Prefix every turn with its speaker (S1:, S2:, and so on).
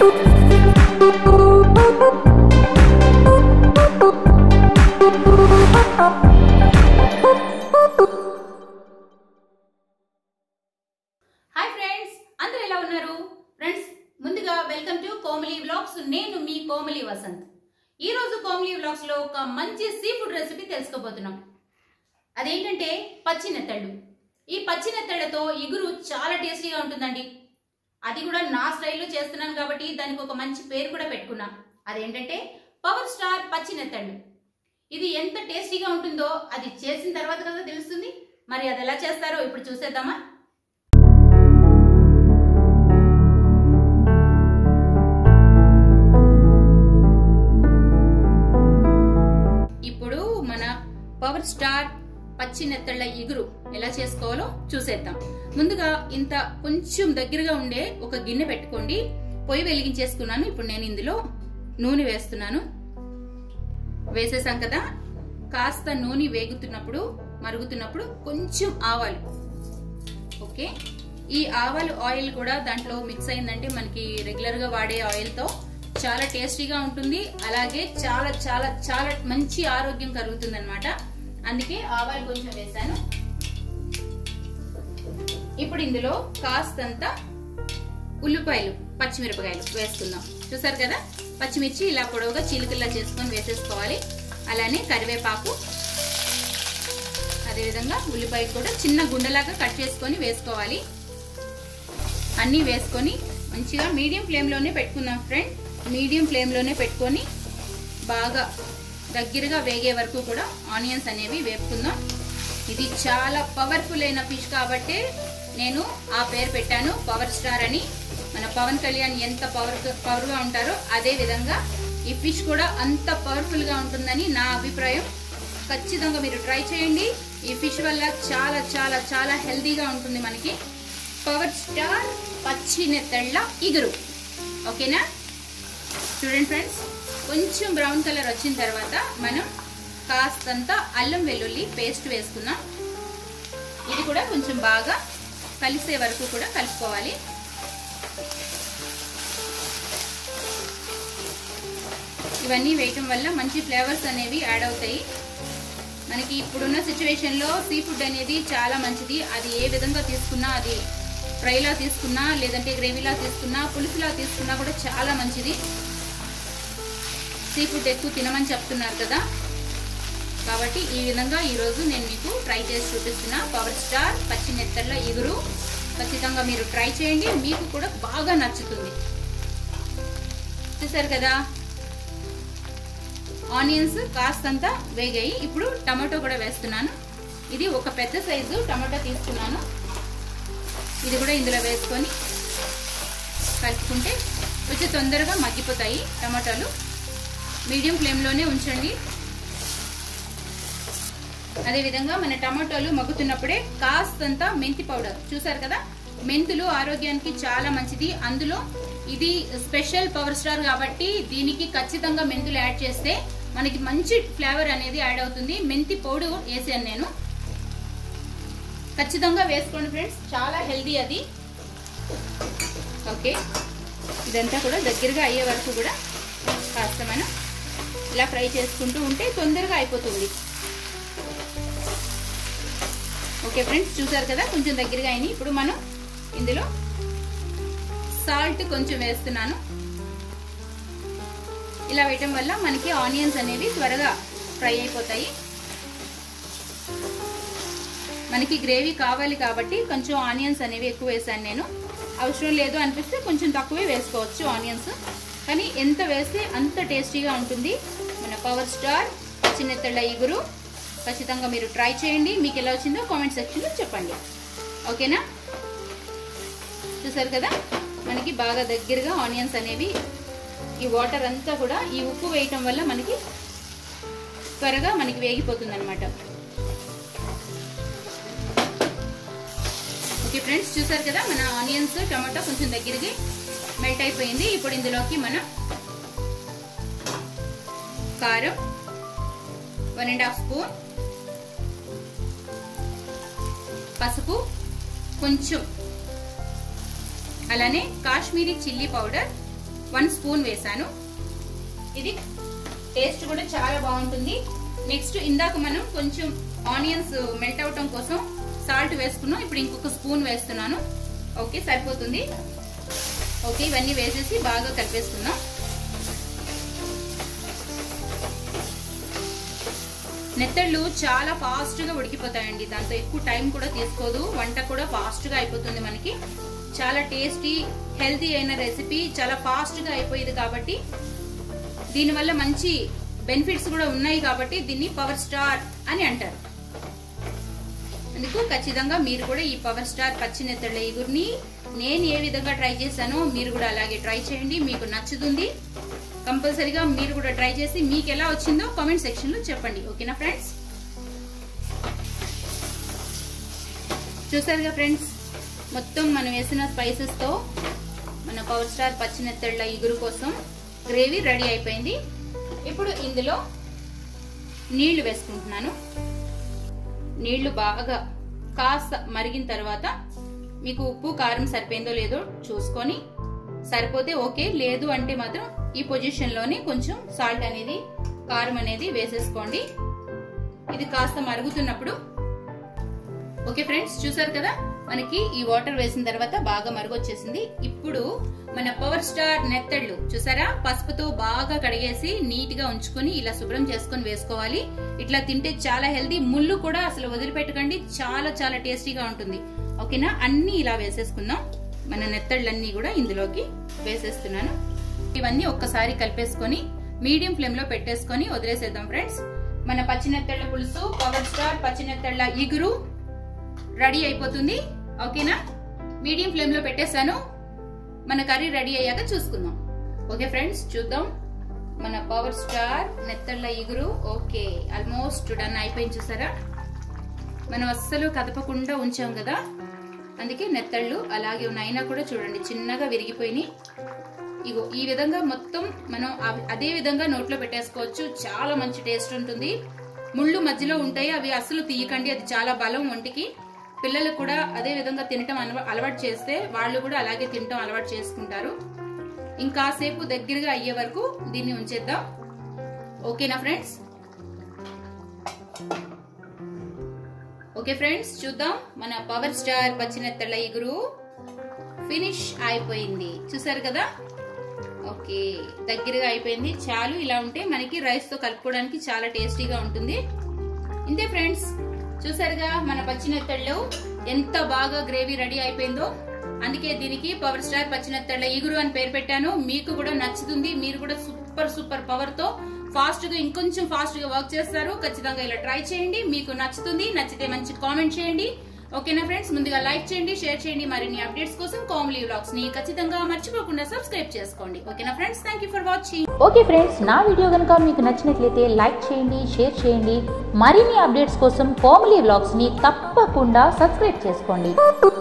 S1: hi friends అందరూ ఎలా ఉన్నారు ఫ్రెండ్స్ ముందుగా వెల్కమ్ టు కోమలి వ్లాగ్స్ నేను మీ కోమలి వసంత్ ఈ రోజు కోమలి వ్లాగ్స్ లో ఒక మంచి సీ ఫుడ్ రెసిపీ తెలుసుకోబోతున్నాం అదేంటంటే పచ్చి నెత్తళ్ళు ఈ పచ్చి నెత్తళ్ళతో ఇగురు చాలా టేస్టీగా ఉంటుందండి అది కూడా నా స్టైల్లో చేస్తున్నాను కాబట్టి దానికి ఒక మంచి పేరు కూడా పెట్టుకున్నా అదేంటంటే పవర్ స్టార్ పచ్చి నెత్తళ్ళు ఇది ఎంత టేస్టీగా ఉంటుందో అది చేసిన తర్వాత కదా తెలుస్తుంది మరి అది ఎలా చేస్తారో ఇప్పుడు చూసేద్దామా ఇప్పుడు మన పవర్ స్టార్ పచ్చి నెత్తళ్ళ ఇగురు ఎలా చేసుకోవాలో చూసేద్దాం ముందుగా ఇంత కొంచెం దగ్గరగా ఉండే ఒక గిన్నె పెట్టుకోండి పొయ్యి వెలిగించేసుకున్నాను ఇప్పుడు నేను ఇందులో నూనె వేస్తున్నాను వేసేసాం కదా కాస్త నూనె వేగుతున్నప్పుడు మరుగుతున్నప్పుడు కొంచెం ఆవాలు ఓకే ఈ ఆవాలు ఆయిల్ కూడా దాంట్లో మిక్స్ అయిందంటే మనకి రెగ్యులర్ గా వాడే ఆయిల్ తో చాలా టేస్టీగా ఉంటుంది అలాగే చాలా చాలా చాలా మంచి ఆరోగ్యం కలుగుతుంది అనమాట అందుకే ఆవాలు కొంచెం వేసాను ఇప్పుడు ఇందులో కాస్తంత ఉల్లిపాయలు పచ్చిమిరపకాయలు వేసుకుందాం చూసారు కదా పచ్చిమిర్చి ఇలా పొడవుగా చిలుకల్లా చేసుకొని వేసేసుకోవాలి అలానే కరివేపాకు అదేవిధంగా ఉల్లిపాయ కూడా చిన్న గుండెలాగా కట్ చేసుకొని వేసుకోవాలి అన్నీ వేసుకొని మంచిగా మీడియం ఫ్లేమ్లోనే పెట్టుకుందాం ఫ్రెండ్ మీడియం ఫ్లేమ్లోనే పెట్టుకొని బాగా దగ్గరగా వేగే వరకు కూడా ఆనియన్స్ అనేవి వేపుకుందాం ఇది చాలా పవర్ఫుల్ అయిన ఫిష్ కాబట్టి నేను ఆ పేరు పెట్టాను పవర్ స్టార్ అని మన పవన్ కళ్యాణ్ ఎంత పవర్ పవర్గా ఉంటారో అదే విధంగా ఈ ఫిష్ కూడా అంత పవర్ఫుల్గా ఉంటుందని నా అభిప్రాయం ఖచ్చితంగా మీరు ట్రై చేయండి ఈ ఫిష్ వల్ల చాలా చాలా చాలా హెల్తీగా ఉంటుంది మనకి పవర్ స్టార్ పచ్చి నెత్తళ్ళ ఇగురు ఓకేనా చూడండి ఫ్రెండ్స్ కొంచెం బ్రౌన్ కలర్ వచ్చిన తర్వాత మనం కాస్తంత అల్లం వెల్లుల్లి పేస్ట్ వేసుకున్నాం ఇది కూడా కొంచెం బాగా కలిసే వరకు కూడా కలుపుకోవాలి ఇవన్నీ వేయటం వల్ల మంచి ఫ్లేవర్స్ అనేవి యాడ్ అవుతాయి మనకి ఇప్పుడున్న సిచ్యువేషన్లో సీ ఫుడ్ అనేది చాలా మంచిది అది ఏ విధంగా తీసుకున్నా అది ఫ్రైలా తీసుకున్నా లేదంటే గ్రేవీలా తీసుకున్నా పులుసులా తీసుకున్నా కూడా చాలా మంచిది సీ ఫుడ్ ఎక్కువ తినమని చెప్తున్నారు కదా కాబట్టి ఈ విధంగా ఈరోజు నేను మీకు ట్రై చేసి చూపిస్తున్నా పవర్ స్టార్ పచ్చి నెత్తళ్ళ ఇగురు ఖచ్చితంగా మీరు ట్రై చేయండి మీకు కూడా బాగా నచ్చుతుంది చూసారు కదా ఆనియన్స్ కాస్తంత వేగాయి ఇప్పుడు టమాటో కూడా వేస్తున్నాను ఇది ఒక పెద్ద సైజు టమాటో తీసుకున్నాను ఇది కూడా ఇందులో వేసుకొని కలుపుకుంటే కొంచెం తొందరగా మగ్గిపోతాయి టమాటాలు మీడియం ఫ్లేమ్లోనే ఉంచండి అదేవిధంగా మన టమాటోలు మగ్గుతున్నప్పుడే కాస్తంత మెంతి పౌడర్ చూసారు కదా మెంతులు ఆరోగ్యానికి చాలా మంచిది అందులో ఇది స్పెషల్ పవర్ స్టార్ కాబట్టి దీనికి ఖచ్చితంగా మెంతులు యాడ్ చేస్తే మనకి మంచి ఫ్లేవర్ అనేది యాడ్ అవుతుంది మెంతి పౌడర్ వేసాను నేను ఖచ్చితంగా వేసుకోండి ఫ్రెండ్స్ చాలా హెల్దీ అది ఓకే ఇదంతా కూడా దగ్గరగా అయ్యే వరకు కూడా కాస్త మనం ఇలా ఫ్రై చేసుకుంటూ ఉంటే తొందరగా అయిపోతుంది ఓకే ఫ్రెండ్స్ చూసారు కదా కొంచెం దగ్గరగా అయినాయి ఇప్పుడు మనం ఇందులో సాల్ట్ కొంచెం వేస్తున్నాను ఇలా వేయటం వల్ల మనకి ఆనియన్స్ అనేవి త్వరగా ఫ్రై అయిపోతాయి మనకి గ్రేవీ కావాలి కాబట్టి కొంచెం ఆనియన్స్ అనేవి ఎక్కువ వేసాను నేను అవసరం లేదు అనిపిస్తే కొంచెం తక్కువే వేసుకోవచ్చు ఆనియన్స్ కానీ ఎంత వేస్తే అంత టేస్టీగా ఉంటుంది మన పవర్ స్టార్ పచ్చినెత్తళ్ళ ఇగురు ఖచ్చితంగా మీరు ట్రై చేయండి మీకు ఎలా వచ్చిందో కామెంట్ సెక్షన్లో చెప్పండి ఓకేనా చూసారు కదా మనకి బాగా దగ్గరగా ఆనియన్స్ అనేవి ఈ వాటర్ అంతా కూడా ఈ ఉప్పు వేయటం వల్ల మనకి త్వరగా మనకి వేగిపోతుంది అనమాట ఓకే ఫ్రెండ్స్ చూసారు కదా మన ఆనియన్స్ టమాటో కొంచెం దగ్గరికి మెల్ట్ అయిపోయింది ఇప్పుడు ఇందులోకి మనం కారం వన్ అండ్ హాఫ్ స్పూన్ పసుపు కొంచెం అలానే Kashmiri chilli powder one spoon వేసాను ఇది టేస్ట్ కూడా చాలా బాగుంటుంది నెక్స్ట్ ఇందాక మనం కొంచెం ఆనియన్స్ మెల్ట్ అవటం కోసం సాల్ట్ వేసుకున్నాం ఇప్పుడు ఇంకొక స్పూన్ వేస్తున్నాను ఓకే సరిపోతుంది ఓకే ఇవన్నీ వేసేసి బాగా కలిపేసుకుందాం నెత్తళ్ళు చాలా ఫాస్ట్గా ఉడికిపోతాయండి దాంతో ఎక్కువ టైం కూడా తీసుకోదు వంట కూడా ఫాస్ట్గా అయిపోతుంది మనకి చాలా టేస్టీ హెల్తీ అయిన రెసిపీ చాలా ఫాస్ట్గా అయిపోయేది కాబట్టి దీనివల్ల మంచి బెనిఫిట్స్ కూడా ఉన్నాయి కాబట్టి దీన్ని పవర్ స్టార్ అని అంటారు అందుకు ఖచ్చితంగా మీరు కూడా ఈ పవర్ స్టార్ పచ్చి నెత్తళ్ళ ఇగురిని నేను ఏ విధంగా ట్రై చేశానో మీరు కూడా అలాగే ట్రై చేయండి మీకు నచ్చుతుంది కంపల్సరీగా మీరు కూడా ట్రై చేసి మీకు ఎలా వచ్చిందో కామెంట్ సెక్షన్ లో చెప్పండి ఓకేనా ఫ్రెండ్స్ చూసారుగా ఫ్రెండ్స్ మొత్తం మనం వేసిన స్పైసెస్ తో మన పవర్ స్టార్ పచ్చినెత్తళ్ళ ఇగురు కోసం గ్రేవీ రెడీ అయిపోయింది ఇప్పుడు ఇందులో నీళ్లు వేసుకుంటున్నాను నీళ్లు బాగా కాస్త మరిగిన తర్వాత మీకు ఉప్పు కారం సరిపోయిందో లేదో చూసుకొని సరిపోతే ఓకే లేదు అంటే మాత్రం ఈ పొజిషన్ లోనే కొంచెం సాల్ట్ అనేది కారం అనేది వేసేసుకోండి ఇది కాస్త మరుగుతున్నప్పుడు ఓకే ఫ్రెండ్స్ చూసారు కదా మనకి ఈ వాటర్ వేసిన తర్వాత బాగా మరుగొచ్చేసింది ఇప్పుడు మన పవర్ స్టార్ నెత్తళ్ళు చూసారా పసుపుతో బాగా కడిగేసి నీట్ గా ఉంచుకొని ఇలా శుభ్రం చేసుకొని వేసుకోవాలి ఇట్లా తింటే చాలా హెల్దీ ముళ్ళు కూడా అసలు వదిలిపెట్టకండి చాలా చాలా టేస్టీగా ఉంటుంది ఓకేనా అన్ని ఇలా వేసేసుకుందాం మన నెత్తళ్ళన్నీ కూడా ఇందులోకి వేసేస్తున్నాను ఇవన్నీ ఒక్కసారి కలిపేసుకొని మీడియం ఫ్లేమ్ లో పెట్టేసుకొని వదిలేసేద్దాం ఫ్రెండ్స్ మన పచ్చినెత్తళ్ళ పులుసు పవర్ స్టార్ పచ్చినెత్తళ్ళ ఇగురు రెడీ అయిపోతుంది ఓకేనా మీడియం ఫ్లేమ్ లో పెట్టేశాను మన కర్రీ రెడీ అయ్యాక చూసుకుందాం ఓకే ఫ్రెండ్స్ చూద్దాం మన పవర్ స్టార్ నెత్తళ్ళ ఇగురు ఓకే ఆల్మోస్ట్ డన్ అయిపోయింది చూసారా మనం అస్సలు కదపకుండా ఉంచాం కదా అందుకే నెత్తళ్ళు అలాగే ఉన్నాయి అయినా కూడా చూడండి చిన్నగా విరిగిపోయినాయి ఇగో ఈ విధంగా మొత్తం మనం అదే విధంగా నోట్లో పెట్టేసుకోవచ్చు చాలా మంచి టేస్ట్ ఉంటుంది ముళ్ళు మధ్యలో ఉంటాయి అవి అస్సలు తీయకండి అది చాలా బలం ఒంటికి పిల్లలకు కూడా అదే విధంగా తినటం అలవాటు చేస్తే వాళ్ళు కూడా అలాగే తినటం అలవాటు చేసుకుంటారు ఇంకాసేపు దగ్గరగా అయ్యే వరకు దీన్ని ఉంచేద్దాం ఓకేనా ఫ్రెండ్స్ ఓకే ఫ్రెండ్స్ చూద్దాం మన పవర్ స్టార్ పచ్చినెత్తళ్ళ ఇగురు ఫినిష్ అయిపోయింది చూసారు కదా ఓకే దగ్గరగా అయిపోయింది చాలు ఇలా ఉంటే మనకి రైస్ తో కలుపుకోవడానికి చాలా టేస్టీగా ఉంటుంది ఇంతే ఫ్రెండ్స్ చూసారుగా మన పచ్చినెత్తళ్ళు ఎంత బాగా గ్రేవీ రెడీ అయిపోయిందో అందుకే దీనికి పవర్ స్టార్ పచ్చినెత్తళ్ళ ఇగురు అని పేరు పెట్టాను మీకు కూడా నచ్చుతుంది మీరు కూడా సూపర్ సూపర్ పవర్ తో ఫాస్ట్ గా ఇంకొంచెం ఫాస్ట్ గా వర్క్ చేస్తారు ఖచ్చితంగా ఇలా ట్రై చేయండి మీకు నచ్చుతుంది నచ్చితే మంచి కామెంట్ చేయండి ఓకేనా ఫ్రెండ్స్ ముందుగా లైక్ చేయండి షేర్ చేయండి మరిన్ని అప్డేట్స్ కోసం కామ్లీ వ్లాగ్స్ ని ఖచ్చితంగా మర్చిపోకుండా సబ్స్క్రైబ్ చేసుకోండి ఓకేనా friends thank you for watching
S2: okay friends నా వీడియో కనుక మీకు నచ్చినట్లయితే లైక్ చేయండి షేర్ చేయండి మరిన్ని అప్డేట్స్ కోసం కోమలీ వ్లాగ్స్ని తప్పకుండా సబ్స్క్రైబ్ చేసుకోండి